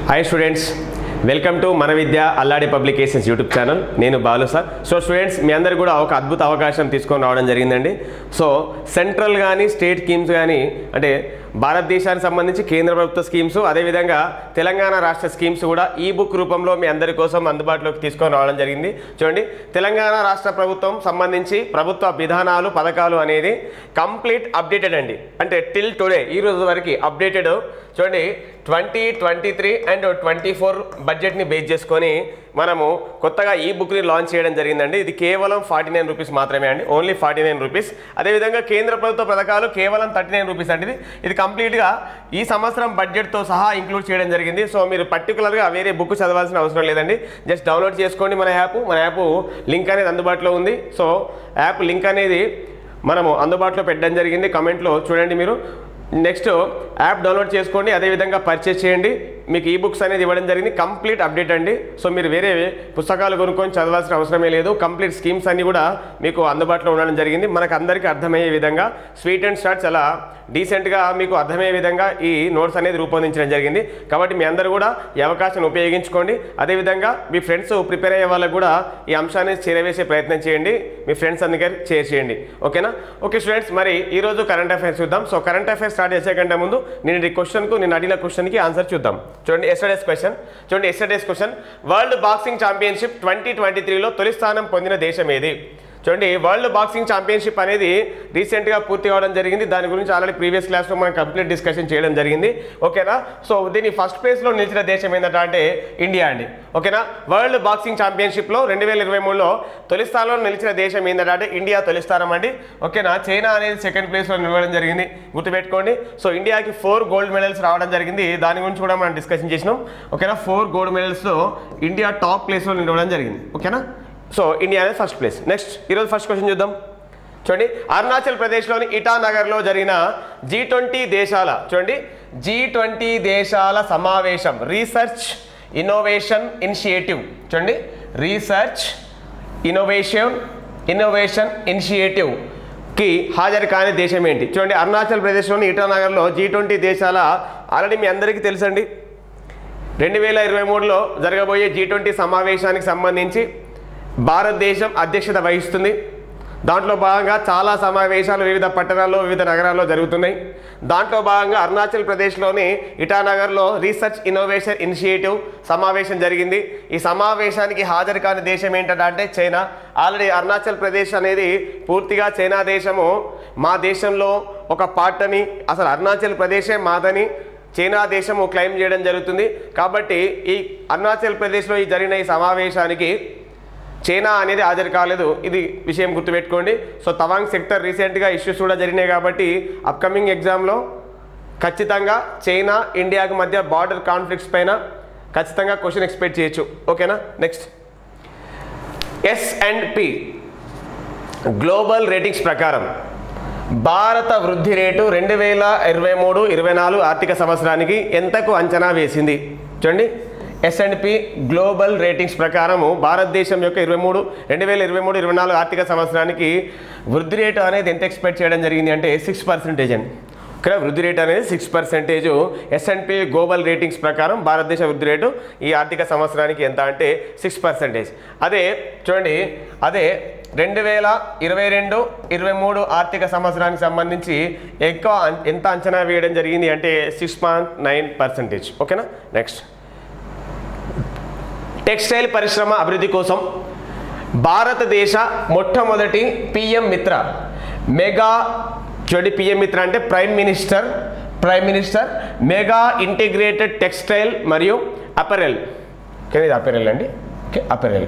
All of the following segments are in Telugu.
హాయ్ స్టూడెంట్స్ వెల్కమ్ టు మన Vidya Alladi publications YouTube channel నేను బాలు సార్ సో స్టూడెంట్స్ మీ అందరు కూడా ఒక అద్భుత అవకాశం తీసుకొని రావడం జరిగిందండి సో సెంట్రల్ కానీ స్టేట్ స్కీమ్స్ కానీ అంటే భారతదేశానికి సంబంధించి కేంద్ర ప్రభుత్వ స్కీమ్స్ అదేవిధంగా తెలంగాణ రాష్ట్ర స్కీమ్స్ కూడా ఈ బుక్ రూపంలో మీ అందరి కోసం అందుబాటులోకి తీసుకొని రావడం జరిగింది చూడండి తెలంగాణ రాష్ట్ర ప్రభుత్వం సంబంధించి ప్రభుత్వ విధానాలు పథకాలు అనేది కంప్లీట్ అప్డేటెడ్ అండి అంటే టిల్ టుడే ఈ రోజు వరకు అప్డేటెడ్ చూడండి twenty twenty three and twenty four బడ్జెట్ని బేస్ చేసుకొని మనము కొత్తగా ఈ బుక్ని లాంచ్ చేయడం జరిగిందండి ఇది కేవలం ఫార్టీ నైన్ రూపీస్ మాత్రమే అండి ఓన్లీ ఫార్టీ నైన్ రూపీస్ అదేవిధంగా కేంద్ర ప్రభుత్వ పథకాలు కేవలం థర్టీ నైన్ రూపీస్ అండి ఇది ఇది కంప్లీట్గా ఈ సంవత్సరం బడ్జెట్తో సహా ఇంక్లూడ్ చేయడం జరిగింది సో మీరు పర్టికులర్గా వేరే బుక్ చదవాల్సిన అవసరం లేదండి జస్ట్ డౌన్లోడ్ చేసుకోండి మన యాప్ మన యాప్ లింక్ అనేది అందుబాటులో ఉంది సో యాప్ లింక్ అనేది మనము అందుబాటులో పెట్టడం జరిగింది కమెంట్లో చూడండి మీరు నెక్స్ట్ యాప్ డౌన్లోడ్ చేసుకోండి అదేవిధంగా పర్చేస్ చేయండి మీకు ఈ బుక్స్ అనేది ఇవ్వడం జరిగింది కంప్లీట్ అప్డేట్ అండి సో మీరు వేరే పుస్తకాలు కొనుక్కొని చదవాల్సిన అవసరమే లేదు కంప్లీట్ స్కీమ్స్ అన్ని కూడా మీకు అందుబాటులో ఉండడం జరిగింది మనకు అందరికీ అర్థమయ్యే విధంగా స్వీట్ అండ్ స్టార్ట్ చాలా డీసెంట్గా మీకు అర్థమయ్యే విధంగా ఈ నోట్స్ అనేది రూపొందించడం జరిగింది కాబట్టి మీ అందరూ కూడా ఈ అవకాశాన్ని ఉపయోగించుకోండి అదేవిధంగా మీ ఫ్రెండ్స్ ప్రిపేర్ అయ్యే వాళ్ళకు కూడా ఈ అంశాన్ని చేరవేసే ప్రయత్నం చేయండి మీ ఫ్రెండ్స్ అందరికీ షేర్ చేయండి ఓకేనా ఓకే స్టూడెంట్స్ మరి ఈ రోజు కరెంట్ అఫైర్స్ చూద్దాం సో కరెంట్ అఫైర్స్ స్టార్ట్ చేసే కంటే ముందు నేను ఈ క్వశ్చన్కు నేను అడిగిన క్వశ్చన్కి ఆన్సర్ చూద్దాం చూడండి ఎస్టర్డేస్ క్వశ్చన్ చూడండి yesterday's question world boxing championship twenty twenty త్రీలో తొలి స్థానం పొందిన దేశం ఏది చూడండి వరల్డ్ బాక్సింగ్ ఛాంపియన్షిప్ అనేది రీసెంట్గా పూర్తి అవ్వడం జరిగింది దాని గురించి ఆల్రెడీ ప్రీవియస్ క్లాస్లో మనం కంప్లీట్ డిస్కషన్ చేయడం జరిగింది ఓకేనా సో దీని ఫస్ట్ ప్లేస్లో నిలిచిన దేశం ఏంటంటే అంటే ఇండియా అండి ఓకేనా వరల్డ్ బాక్సింగ్ ఛాంపియన్షిప్లో రెండు వేల ఇరవై మూడులో తొలి స్థానంలో నిలిచిన దేశం ఏంటంటే అంటే ఇండియా తొలి స్థానం అండి ఓకేనా చైనా అనేది సెకండ్ ప్లేస్లో నిలవడం జరిగింది గుర్తుపెట్టుకోండి సో ఇండియాకి ఫోర్ గోల్డ్ మెడల్స్ రావడం జరిగింది దాని గురించి కూడా మనం డిస్కషన్ చేసినాం ఓకేనా ఫోర్ గోల్డ్ మెడల్స్లో ఇండియా టాప్ ప్లేస్లో నిలవడం జరిగింది ఓకేనా సో ఇండియా అనేది ఫస్ట్ ప్లేస్ నెక్స్ట్ ఈరోజు ఫస్ట్ క్వశ్చన్ చూద్దాం చూడండి అరుణాచల్ ప్రదేశ్లోని ఇటానగర్లో జరిగిన జీ ట్వంటీ దేశాల చూడండి జీ ట్వంటీ దేశాల సమావేశం రీసెర్చ్ ఇన్నోవేషన్ ఇనిషియేటివ్ చూడండి రీసెర్చ్ ఇన్నోవేషన్ ఇన్నోవేషన్ ఇనిషియేటివ్ కి హాజరు కాని దేశం ఏంటి చూడండి అరుణాచల్ ప్రదేశ్లోని ఇటానగర్లో జీ ట్వంటీ దేశాల ఆల్రెడీ మీ అందరికీ తెలుసండి రెండు వేల ఇరవై మూడులో జరగబోయే జీ ట్వంటీ సమావేశానికి సంబంధించి భారతదేశం అధ్యక్షత వహిస్తుంది దాంట్లో భాగంగా చాలా సమావేశాలు వివిధ పట్టణాల్లో వివిధ నగరాల్లో జరుగుతున్నాయి దాంట్లో భాగంగా అరుణాచల్ ప్రదేశ్లోని ఇటానగర్లో రీసెర్చ్ ఇన్నోవేషన్ ఇనిషియేటివ్ సమావేశం జరిగింది ఈ సమావేశానికి హాజరు కాని దేశం ఏంటంటే అంటే చైనా ఆల్రెడీ అరుణాచల్ ప్రదేశ్ అనేది పూర్తిగా చైనా దేశము మా దేశంలో ఒక పార్ట్ అని అసలు అరుణాచల్ ప్రదేశే మాదని చైనా దేశము క్లెయిమ్ చేయడం జరుగుతుంది కాబట్టి ఈ అరుణాచల్ ప్రదేశ్లో ఈ జరిగిన ఈ సమావేశానికి చైనా అనేది హాజరు కాలేదు ఇది విషయం గుర్తుపెట్టుకోండి సో తవాంగ్ సెక్టర్ రీసెంట్గా ఇష్యూస్ కూడా జరిగినాయి కాబట్టి అప్కమింగ్ ఎగ్జామ్లో ఖచ్చితంగా చైనా ఇండియాకి మధ్య బార్డర్ కాన్ఫ్లిక్ట్స్ పైన ఖచ్చితంగా క్వశ్చన్ ఎక్స్పెక్ట్ చేయొచ్చు ఓకేనా next S and P global ratings ప్రకారం భారత వృద్ధి రేటు రెండు వేల ఇరవై మూడు ఇరవై నాలుగు ఆర్థిక సంవత్సరానికి ఎంతకు అంచనా వేసింది చూడండి ఎస్ఎండ్పి గ్లోబల్ రేటింగ్స్ ప్రకారము భారతదేశం యొక్క ఇరవై మూడు రెండు వేల ఇరవై మూడు ఇరవై నాలుగు ఆర్థిక సంవత్సరానికి వృద్ధి రేటు అనేది ఎంత ఎక్స్పెక్ట్ చేయడం జరిగింది అంటే సిక్స్ పర్సెంటేజ్ అండి ఇక్కడ వృద్ధి రేటు అనేది six percentage S and P global ratings ప్రకారం భారతదేశ వృద్ధి రేటు ఈ ఆర్థిక సంవత్సరానికి ఎంత అంటే సిక్స్ పర్సెంటేజ్ అదే చూడండి అదే రెండు వేల ఇరవై రెండు ఇరవై మూడు ఆర్థిక సంవత్సరానికి సంబంధించి ఎక్కువ అం- ఎంత అంచనా వేయడం జరిగింది అంటే సిక్స్ పాయింట్ నైన్ పర్సెంటేజ్ ఓకేనా నెక్స్ట్ టెక్స్టైల్ పరిశ్రమ అభివృద్ధి కోసం భారతదేశ మొట్టమొదటి పిఎం మిత్ర మెగా చూడండి పిఎం మిత్ర అంటే prime minister prime minister mega integrated textile మరియు అపెరల్ ఓకే ఇది అపెరల్ అండి okay apparel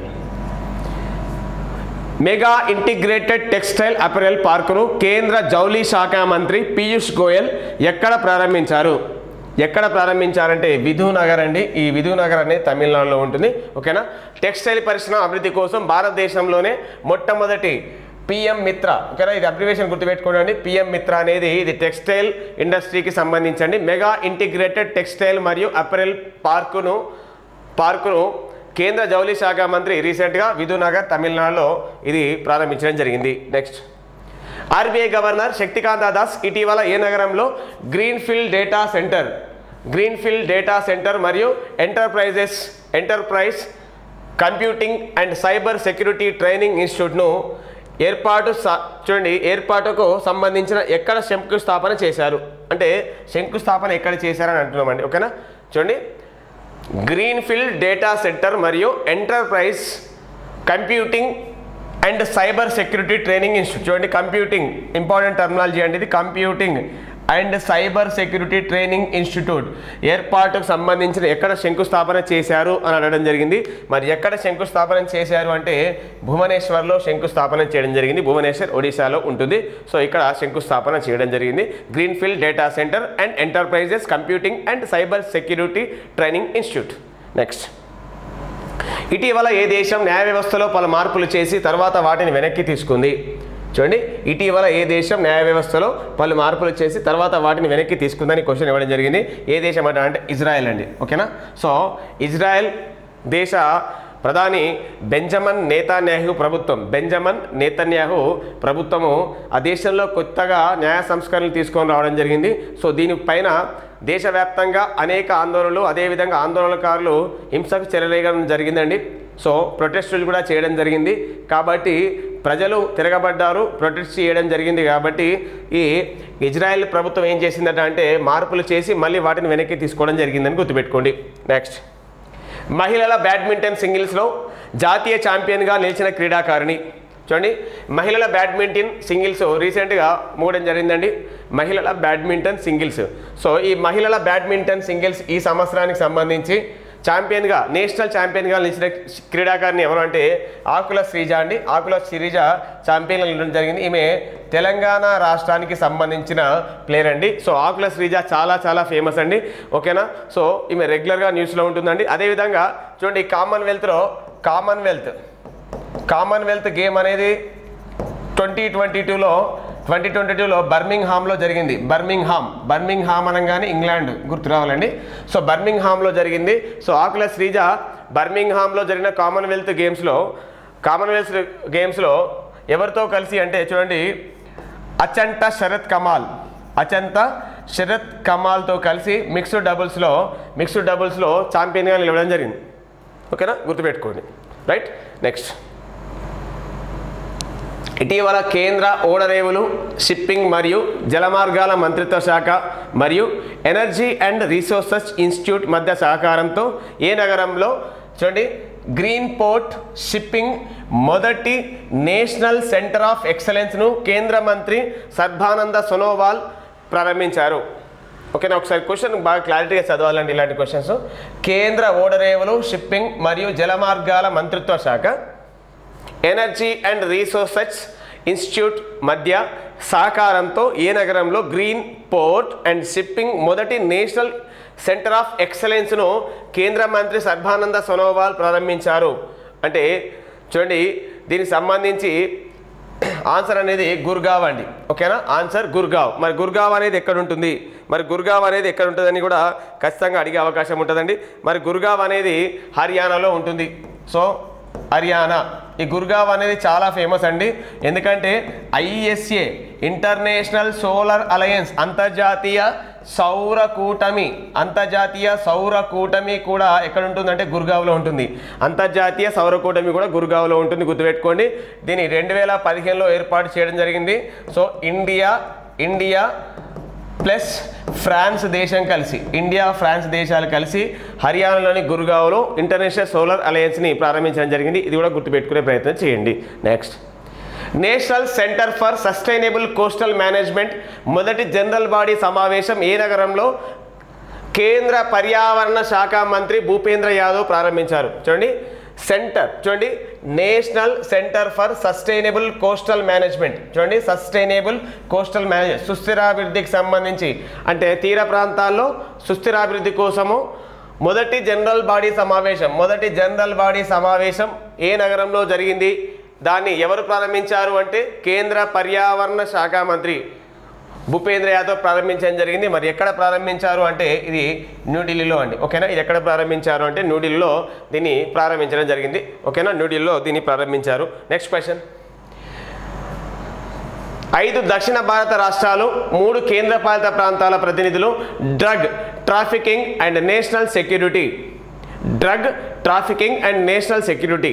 mega integrated textile apparel పార్కును కేంద్ర జౌళి శాఖ మంత్రి పీయూష్ గోయల్ ఎక్కడ ప్రారంభించారు ఎక్కడ ప్రారంభించారంటే విధునగర్ అండి ఈ విధునగర్ అనేది తమిళనాడులో ఉంటుంది ఓకేనా టెక్స్టైల్ పరిశ్రమ అభివృద్ధి కోసం భారతదేశంలోనే మొట్టమొదటి పిఎం మిత్ర ఓకేనా ఇది అబ్రివేషన్ గుర్తుపెట్టుకోండి పిఎం మిత్ర అనేది ఇది టెక్స్టైల్ ఇండస్ట్రీకి సంబంధించండి మెగా ఇంటిగ్రేటెడ్ టెక్స్టైల్ మరియు అపెరల్ పార్కును పార్కును కేంద్ర జౌళి శాఖ మంత్రి రీసెంట్గా విధునగర్ తమిళనాడులో ఇది ప్రారంభించడం జరిగింది next RBI governor Shaktikanta Das ఇటీవల ఏ నగరంలో greenfield data centre greenfield data centre మరియు enterprises enterprise computing and cyber security training ఇన్స్టిట్యూట్ను ఏర్పాటు స- చూడండి ఏర్పాటుకు సంబంధించిన ఎక్కడ శంకుస్థాపన చేశారు అంటే శంకుస్థాపన ఎక్కడ చేశారని అంటున్నామండి ఓకేనా చూడండి గ్రీన్ఫీల్డ్ డేటా సెంటర్ మరియు enterprise computing and cyber security training institute చూడండి కంప్యూటింగ్ ఇంపార్టెంట్ టర్మినాలజీ అండి ఇది computing and cyber security training institute ఏర్పాటుకు సంబంధించిన ఎక్కడ శంకుస్థాపన చేశారు అని అడగడం జరిగింది మరి ఎక్కడ శంకుస్థాపన చేశారు అంటే భువనేశ్వర్లో శంకుస్థాపన చేయడం జరిగింది భువనేశ్వర్ ఒడిశాలో ఉంటుంది సో ఇక్కడ శంకుస్థాపన చేయడం జరిగింది greenfield data centre and enterprises computing and cyber security training institute next ఇటీవల ఏ దేశం న్యాయ వ్యవస్థలో పలు మార్పులు చేసి తర్వాత వాటిని వెనక్కి తీసుకుంది చూడండి ఇటీవల ఏ దేశం న్యాయ వ్యవస్థలో పలు మార్పులు చేసి తర్వాత వాటిని వెనక్కి తీసుకుందని క్వశ్చన్ ఇవ్వడం జరిగింది ఏ దేశం అంటే అంటే ఇజ్రాయెల్ అండి ఓకేనా సో ఇజ్రాయెల్ దేశ ప్రధాని బెంజమన్ నేతాన్యాహు ప్రభుత్వం బెంజమన్ నేతన్యాహు ప్రభుత్వము ఆ దేశంలో కొత్తగా న్యాయ సంస్కరణలు తీసుకొని రావడం జరిగింది సో దీనిపైన దేశవ్యాప్తంగా అనేక ఆందోళనలు అదేవిధంగా ఆందోళనకారులు హింసకు చెలరేయడం జరిగిందండి సో ప్రొటెస్టులు కూడా చేయడం జరిగింది కాబట్టి ప్రజలు తిరగబడ్డారు ప్రొటెస్ట్ చేయడం జరిగింది కాబట్టి ఈ ఇజ్రాయెల్ ప్రభుత్వం ఏం చేసిందట అంటే మార్పులు చేసి మళ్ళీ వాటిని వెనక్కి తీసుకోవడం జరిగిందని గుర్తుపెట్టుకోండి నెక్స్ట్ మహిళల బ్యాడ్మింటన్ సింగిల్స్లో జాతీయ ఛాంపియన్గా నిలిచిన క్రీడాకారిణి చూడండి మహిళల బ్యాడ్మింటన్ సింగిల్స్ రీసెంట్గా మూడడం జరిగిందండి మహిళల బ్యాడ్మింటన్ సింగిల్స్ సో ఈ మహిళల బ్యాడ్మింటన్ సింగిల్స్ ఈ సంవత్సరానికి సంబంధించి ఛాంపియన్గా నేషనల్ ఛాంపియన్గా నిలిచిన క్రీడాకారిణి ఎవరు అంటే ఆకుల శ్రీజ అండి ఆకుల శ్రీజ ఛాంపియన్గా నిలడం జరిగింది ఈమె తెలంగాణ రాష్ట్రానికి సంబంధించిన ప్లేయర్ అండి సో ఆకుల శ్రీజ చాలా చాలా ఫేమస్ అండి ఓకేనా సో ఈమె రెగ్యులర్గా న్యూస్లో ఉంటుందండి అదేవిధంగా చూడండి కామన్వెల్త్లో కామన్వెల్త్ కామన్వెల్త్ గేమ్ అనేది ట్వంటీ ట్వంటీ టూలో ట్వంటీ ట్వంటీ టూలో బర్మింగ్ హామ్లో జరిగింది బర్మింగ్ హామ్ బర్మింగ్ హామ్ అనగానే ఇంగ్లాండ్ గుర్తు రావాలండి సో బర్మింగ్ హామ్లో జరిగింది సో ఆకుల శ్రీజ బర్మింగ్ హామ్లో జరిగిన కామన్వెల్త్ గేమ్స్లో కామన్వెల్త్ గేమ్స్లో ఎవరితో కలిసి అంటే చూడండి అచంట శరత్ కమాల్ అచంత శరత్ కమాల్తో కలిసి మిక్స్డ్ డబుల్స్లో మిక్స్డ్ డబుల్స్లో ఛాంపియన్గా నిలవడం జరిగింది ఓకేనా గుర్తుపెట్టుకోండి రైట్ నెక్స్ట్ ఇటీవల కేంద్ర ఓడరేవులు షిప్పింగ్ మరియు జలమార్గాల మంత్రిత్వ శాఖ మరియు ఎనర్జీ అండ్ రీసోర్సెస్ ఇన్స్టిట్యూట్ మధ్య సహకారంతో ఏ నగరంలో చూడండి గ్రీన్ పోర్ట్ షిప్పింగ్ మొదటి నేషనల్ సెంటర్ ఆఫ్ ఎక్సలెన్స్ను కేంద్ర మంత్రి సర్బానంద సోనోవాల్ ప్రారంభించారు ఓకేనా ఒకసారి క్వశ్చన్ బాగా క్లారిటీగా చదవాలండి ఇలాంటి క్వశ్చన్స్ కేంద్ర ఓడరేవులు షిప్పింగ్ మరియు జలమార్గాల మంత్రిత్వ శాఖ ఎనర్జీ అండ్ రీసోర్సెస్ ఇన్స్టిట్యూట్ మధ్య సహకారంతో ఏ నగరంలో గ్రీన్ పోర్ట్ అండ్ షిప్పింగ్ మొదటి నేషనల్ సెంటర్ ఆఫ్ ఎక్సలెన్స్ను కేంద్ర మంత్రి సర్బానంద సోనోవాల్ ప్రారంభించారు అంటే చూడండి దీనికి సంబంధించి ఆన్సర్ అనేది గుర్గావ్ అండి ఓకేనా ఆన్సర్ గుర్గావ్ మరి గుర్గావ్ అనేది ఎక్కడ ఉంటుంది మరి గుర్గావ్ అనేది ఎక్కడ ఉంటుందని కూడా ఖచ్చితంగా అడిగే అవకాశం ఉంటుందండి మరి గుర్గావ్ అనేది హర్యానాలో ఉంటుంది సో హర్యానా ఈ గుర్గావ్ అనేది చాలా ఫేమస్ అండి ఎందుకంటే ఐఎస్ఏ ఇంటర్నేషనల్ సోలార్ అలయన్స్ అంతర్జాతీయ సౌర కూటమి అంతర్జాతీయ సౌర కూటమి కూడా ఎక్కడ ఉంటుందంటే గుర్గావ్లో ఉంటుంది అంతర్జాతీయ సౌర కూటమి కూడా గుర్గావ్లో ఉంటుంది గుర్తుపెట్టుకోండి దీన్ని రెండు వేల పదిహేనులో ఏర్పాటు చేయడం జరిగింది so India India plus France దేశం కలిసి ఇండియా ఫ్రాన్స్ దేశాలు కలిసి హర్యానాలోని గుర్గావ్లో ఇంటర్నేషనల్ సోలార్ అలయన్స్ని ప్రారంభించడం జరిగింది ఇది కూడా గుర్తుపెట్టుకునే ప్రయత్నం చేయండి next national centre for sustainable coastal management మొదటి జనరల్ బాడీ సమావేశం ఏ నగరంలో కేంద్ర పర్యావరణ శాఖ మంత్రి భూపేంద్ర యాదవ్ ప్రారంభించారు చూడండి సెంటర్ చూడండి national centre for sustainable coastal management చూడండి సస్టైనబుల్ కోస్టల్ మేనేజ్ సుస్థిరాభివృద్ధికి సంబంధించి అంటే తీర ప్రాంతాల్లో సుస్థిరాభివృద్ధి కోసము మొదటి జనరల్ బాడీ సమావేశం మొదటి జనరల్ బాడీ సమావేశం ఏ నగరంలో జరిగింది దాన్ని ఎవరు ప్రారంభించారు అంటే కేంద్ర పర్యావరణ శాఖ మంత్రి భూపేంద్ర యాదవ్ ప్రారంభించడం జరిగింది మరి ఎక్కడ ప్రారంభించారు అంటే ఇది న్యూఢిల్లీలో అండి ఓకేనా ఇది ఎక్కడ ప్రారంభించారు అంటే న్యూఢిల్లీలో దీన్ని ప్రారంభించడం జరిగింది ఓకేనా న్యూఢిల్లీలో దీన్ని ప్రారంభించారు నెక్స్ట్ క్వశ్చన్ ఐదు దక్షిణ భారత రాష్ట్రాలు మూడు కేంద్రపాలిత ప్రాంతాల ప్రతినిధులు drug trafficking and national security drug trafficking and national security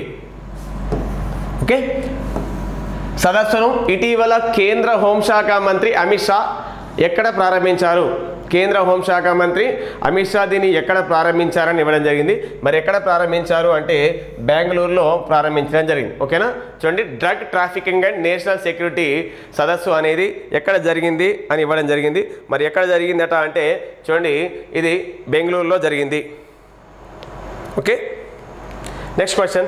okay సదస్సును ఇటీవల కేంద్ర హోంశాఖ మంత్రి అమిత్ షా ఎక్కడ ప్రారంభించారు కేంద్ర హోంశాఖ మంత్రి అమిత్ షా దీన్ని ఎక్కడ ప్రారంభించారని ఇవ్వడం జరిగింది మరి ఎక్కడ ప్రారంభించారు అంటే బెంగళూరులో ప్రారంభించడం జరిగింది ఓకేనా చూడండి drug trafficking and national security సదస్సు అనేది ఎక్కడ జరిగింది అని ఇవ్వడం జరిగింది మరి ఎక్కడ జరిగిందట అంటే చూడండి ఇది బెంగళూరులో జరిగింది ఓకే నెక్స్ట్ క్వశ్చన్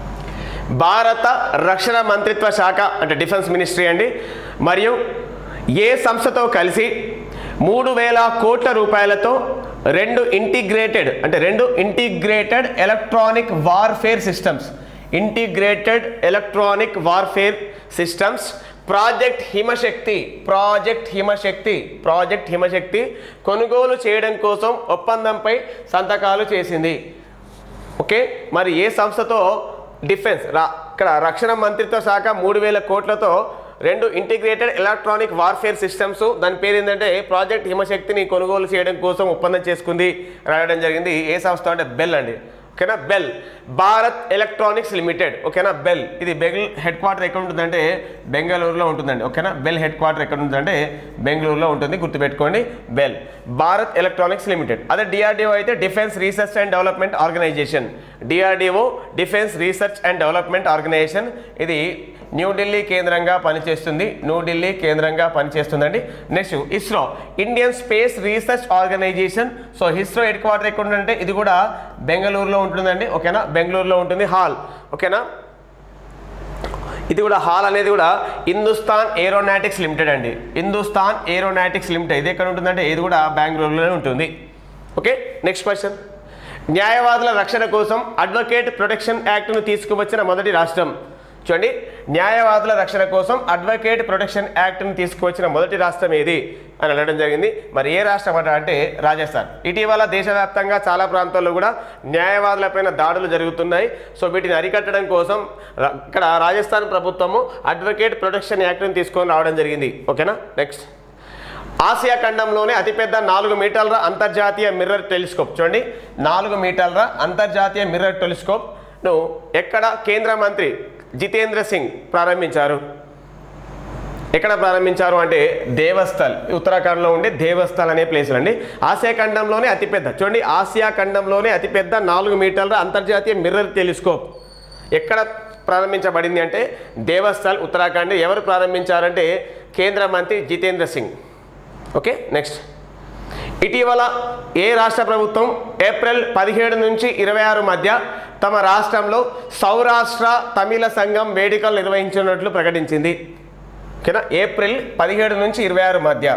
భారత రక్షణ మంత్రిత్వ శాఖ అంటే డిఫెన్స్ మినిస్ట్రీ అండి మరియు ఏ సంస్థతో కలిసి మూడు వేల కోట్ల రూపాయలతో రెండు ఇంటిగ్రేటెడ్ అంటే రెండు integrated electronic warfare systems integrated electronic warfare systems project Himshakti project Himshakti project Himshakti కొనుగోలు చేయడం కోసం ఒప్పందంపై సంతకాలు చేసింది ఓకే మరి ఏ సంస్థతో డిఫెన్స్ రా ఇక్కడ రక్షణ మంత్రిత్వ శాఖ మూడు వేల కోట్లతో రెండు ఇంటిగ్రేటెడ్ ఎలక్ట్రానిక్ వార్ఫేర్ సిస్టమ్స్ దాని పేరు ఏంటంటే ప్రాజెక్ట్ హిమశక్తిని కొనుగోలు చేయడం కోసం ఒప్పందం చేసుకుంది రాయడం జరిగింది ఏ సంస్థ అంటే బెల్ అండి ఓకేనా బెల్ భారత్ ఎలక్ట్రానిక్స్ లిమిటెడ్ ఓకేనా బెల్ ఇది బెల్ హెడ్ క్వార్టర్ ఎక్కడ ఉంటుందంటే బెంగళూరులో ఉంటుందండి ఓకేనా బెల్ హెడ్ క్వార్టర్ ఎక్కడ ఉంటుందంటే బెంగళూరులో ఉంటుంది గుర్తుపెట్టుకోండి బెల్ భారత్ ఎలక్ట్రానిక్స్ లిమిటెడ్ అదే డిఆర్డిఓ అయితే defence research and development organisation DRDO defence research and development organisation ఇది న్యూఢిల్లీ కేంద్రంగా పనిచేస్తుంది న్యూఢిల్లీ కేంద్రంగా పనిచేస్తుందండి next ISRO Indian space research organisation so ISRO headquarter ఎక్కడ ఉంటుందంటే ఇది కూడా బెంగళూరులో ఉంటుందండి ఓకేనా బెంగళూరులో ఉంటుంది హాల్ ఓకేనా ఇది కూడా హాల్ అనేది కూడా హిందుస్థాన్ ఏరోనాటిక్స్ లిమిటెడ్ అండి హిందుస్థాన్ ఏరోనాటిక్స్ లిమిటెడ్ ఇది ఎక్కడ ఉంటుందంటే ఇది కూడా బెంగళూరులోనే ఉంటుంది ఓకే నెక్స్ట్ క్వశ్చన్ న్యాయవాదుల రక్షణ కోసం అడ్వకేట్ ప్రొటెక్షన్ యాక్ట్ను తీసుకువచ్చిన మొదటి రాష్ట్రం చూడండి న్యాయవాదుల రక్షణ కోసం అడ్వకేట్ ప్రొటెక్షన్ యాక్ట్ను తీసుకువచ్చిన మొదటి రాష్ట్రం ఏది అని అడగడం జరిగింది మరి ఏ రాష్ట్రం అంట అంటే రాజస్థాన్ ఇటీవల దేశవ్యాప్తంగా చాలా ప్రాంతాల్లో కూడా న్యాయవాదులపైన దాడులు జరుగుతున్నాయి సో వీటిని అరికట్టడం కోసం ర- ఇక్కడ రాజస్థాన్ ప్రభుత్వము అడ్వకేట్ ప్రొటెక్షన్ యాక్ట్ని తీసుకొని రావడం జరిగింది ఓకేనా నెక్స్ట్ ఆసియా ఖండంలోనే అతిపెద్ద నాలుగు మీటర్ల అంతర్జాతీయ మిర్రర్ టెలిస్కోప్ చూడండి నాలుగు మీటర్ల అంతర్జాతీయ మిర్రర్ టెలిస్కోప్ను ఎక్కడ కేంద్ర మంత్రి జితేంద్ర సింగ్ ప్రారంభించారు ఎక్కడ ప్రారంభించారు అంటే దేవస్థల్ ఉత్తరాఖండ్లో ఉండే దేవస్థల్ అనే ప్లేస్ అండి ఆసియా ఖండంలోనే అతిపెద్ద చూడండి ఆసియా ఖండంలోనే అతిపెద్ద నాలుగు మీటర్ల అంతర్జాతీయ మిర్రర్ టెలిస్కోప్ ఎక్కడ ప్రారంభించబడింది అంటే దేవస్థల్ ఉత్తరాఖండ్ ఎవరు ప్రారంభించారంటే కేంద్ర మంత్రి జితేంద్ర సింగ్ ఓకే నెక్స్ట్ ఇటీవల ఏ రాష్ట్ర ప్రభుత్వం ఏప్రిల్ పదిహేడు నుంచి ఇరవై ఆరు మధ్య తమ రాష్ట్రంలో సౌరాష్ట్ర తమిళ సంఘం వేడుకలు నిర్వహించినట్లు ప్రకటించింది ఓకేనా ఏప్రిల్ పదిహేడు నుంచి ఇరవై ఆరు మధ్య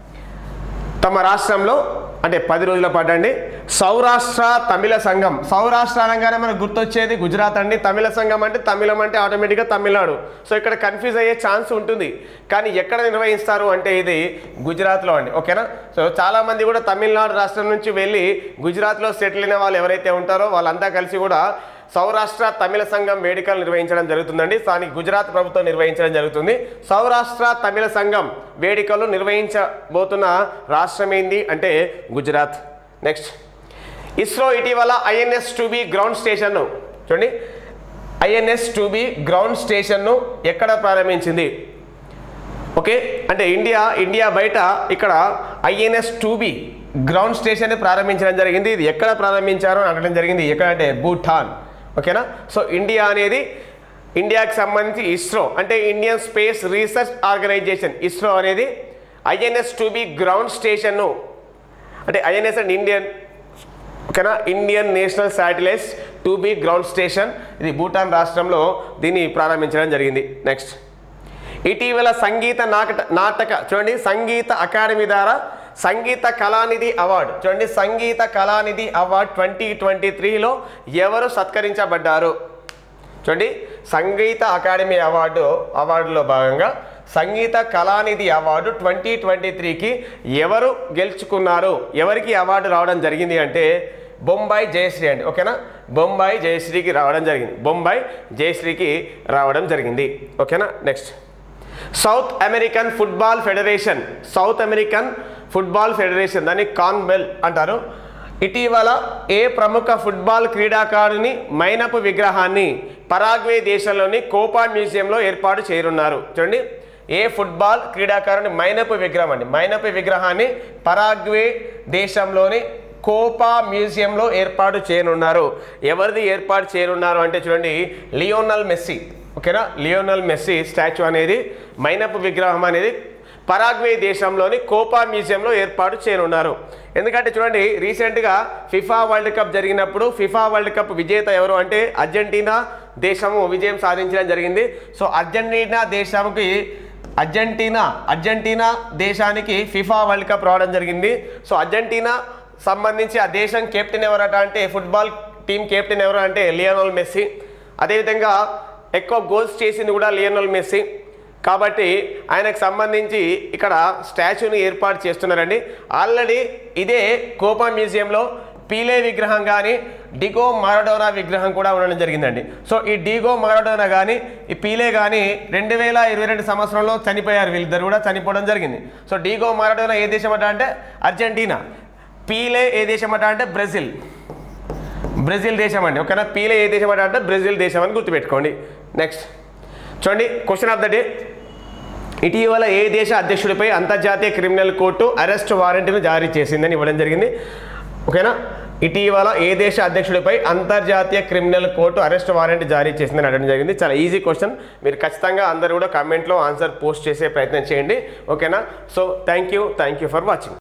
తమ రాష్ట్రంలో అంటే పది రోజుల పాటు అండి సౌరాష్ట్ర తమిళ సంఘం సౌరాష్ట్ర అనగానే మనకు గుర్తొచ్చేది గుజరాత్ అండి తమిళ సంఘం అంటే తమిళం అంటే ఆటోమేటిక్గా తమిళనాడు సో ఇక్కడ కన్ఫ్యూజ్ అయ్యే ఛాన్స్ ఉంటుంది కానీ ఎక్కడ నిర్వహిస్తారు అంటే ఇది గుజరాత్లో అండి ఓకేనా సో చాలామంది కూడా తమిళనాడు రాష్ట్రం నుంచి వెళ్ళి గుజరాత్లో సెటిల్ అయిన వాళ్ళు ఎవరైతే ఉంటారో వాళ్ళంతా కలిసి కూడా సౌరాష్ట్ర తమిళ సంఘం వేడుకలు నిర్వహించడం జరుగుతుందండి దానికి గుజరాత్ ప్రభుత్వం నిర్వహించడం జరుగుతుంది సౌరాష్ట్ర తమిళ సంఘం వేడుకలు నిర్వహించబోతున్న రాష్ట్రం ఏంది అంటే గుజరాత్ నెక్స్ట్ ఇస్రో ఇటీవల ఐఎన్ఎస్ టు బి గ్రౌండ్ స్టేషన్ను చూడండి ఐఎన్ఎస్ టు బి గ్రౌండ్ స్టేషన్ను ఎక్కడ ప్రారంభించింది ఓకే అంటే ఇండియా ఇండియా బయట ఇక్కడ INS two B ground station ప్రారంభించడం జరిగింది ఇది ఎక్కడ ప్రారంభించారు అని అనడం జరిగింది ఎక్కడ అంటే భూటాన్ ఓకేనా సో ఇండియా అనేది ఇండియాకి సంబంధించి ఇస్రో అంటే Indian space research organisation ISRO అనేది ఐఎన్ఎస్ టూ బి గ్రౌండ్ స్టేషన్ను అంటే ఐఎన్ఎస్ అండ్ ఇండియన్ ఓకేనా Indian national satellites two B ground station ఇది భూటాన్ రాష్ట్రంలో దీన్ని ప్రారంభించడం జరిగింది నెక్స్ట్ ఇటీవల సంగీత నాటక నాటక చూడండి సంగీత అకాడమీ ద్వారా సంగీత కళానిధి అవార్డు చూడండి Sangita Kalanidhi award twenty twenty త్రీలో ఎవరు సత్కరించబడ్డారు చూడండి సంగీత అకాడమీ అవార్డు అవార్డులో భాగంగా Sangita Kalanidhi award twenty twenty త్రీకి ఎవరు గెలుచుకున్నారు ఎవరికి అవార్డు రావడం జరిగింది అంటే బొంబాయి జయశ్రీ అండి ఓకేనా బొంబాయి జయశ్రీకి రావడం జరిగింది బొంబాయి జయశ్రీకి రావడం జరిగింది ఓకేనా next south American football federation south American football federation దాన్ని కాన్వెల్ అంటారు ఇటీవల ఏ ప్రముఖ ఫుట్బాల్ క్రీడాకారుని మైనపు విగ్రహాన్ని పరాగ్వే దేశంలోని కోపా మ్యూజియంలో ఏర్పాటు చేయనున్నారు చూడండి ఏ ఫుట్బాల్ క్రీడాకారుని మైనపు విగ్రహం అండి మైనపు విగ్రహాన్ని పరాగ్వే దేశంలోని కోపా మ్యూజియంలో ఏర్పాటు చేయనున్నారు ఎవరిది ఏర్పాటు చేయనున్నారు అంటే చూడండి లియోనల్ మెస్సీ ఓకేనా లియోనల్ మెస్సీ స్టాచ్యూ అనేది మైనపు విగ్రహం అనేది పరాగ్వే దేశంలోని కోపా మ్యూజియంలో ఏర్పాటు చేయనున్నారు ఎందుకంటే చూడండి రీసెంట్గా ఫిఫా వరల్డ్ కప్ జరిగినప్పుడు ఫిఫా వరల్డ్ కప్ విజేత ఎవరు అంటే అర్జెంటీనా దేశము విజయం సాధించడం జరిగింది సో అర్జెంటీనా దేశంకి అర్జెంటీనా అర్జెంటీనా దేశానికి ఫిఫా వరల్డ్ కప్ రావడం జరిగింది సో అర్జెంటీనా సంబంధించి ఆ దేశం కెప్టెన్ ఎవరట అంటే ఫుట్బాల్ టీం కెప్టెన్ ఎవరు అంటే లియోనల్ మెస్సీ అదేవిధంగా ఎక్కువ గోల్స్ చేసింది కూడా లియోనల్ మెస్సీ కాబట్టి ఆయనకు సంబంధించి ఇక్కడ స్టాచ్యూని ఏర్పాటు చేస్తున్నారండి ఆల్రెడీ ఇదే కోపా మ్యూజియంలో పీలే విగ్రహం కానీ డిగో మారడోనా విగ్రహం కూడా ఉండడం జరిగిందండి సో ఈ డిగో మారడోనా కానీ ఈ పీలే కానీ రెండు వేల ఇరవై రెండు సంవత్సరంలో చనిపోయారు వీళ్ళిద్దరు కూడా చనిపోవడం జరిగింది సో డిగో మారడోనా ఏ దేశం అట అంటే అర్జెంటీనా పీలే ఏ దేశం అట అంటే బ్రెజిల్ బ్రెజిల్ దేశం అండి ఓకేనా పీలే ఏ దేశం అంటే బ్రెజిల్ దేశం అని గుర్తుపెట్టుకోండి నెక్స్ట్ చూడండి క్వశ్చన్ ఆఫ్ ద డే ఇటీవల ఏ దేశ అధ్యక్షుడిపై అంతర్జాతీయ క్రిమినల్ కోర్టు అరెస్ట్ వారెంట్ను జారీ చేసిందని ఇవ్వడం జరిగింది ఓకేనా ఇటీవల ఏ దేశ అధ్యక్షుడిపై అంతర్జాతీయ క్రిమినల్ కోర్టు అరెస్ట్ వారెంట్ జారీ చేసిందని అడగడం జరిగింది చాలా ఈజీ క్వశ్చన్ మీరు ఖచ్చితంగా అందరూ కూడా కామెంట్లో ఆన్సర్ పోస్ట్ చేసే ప్రయత్నం చేయండి ఓకేనా so thank you thank you for watching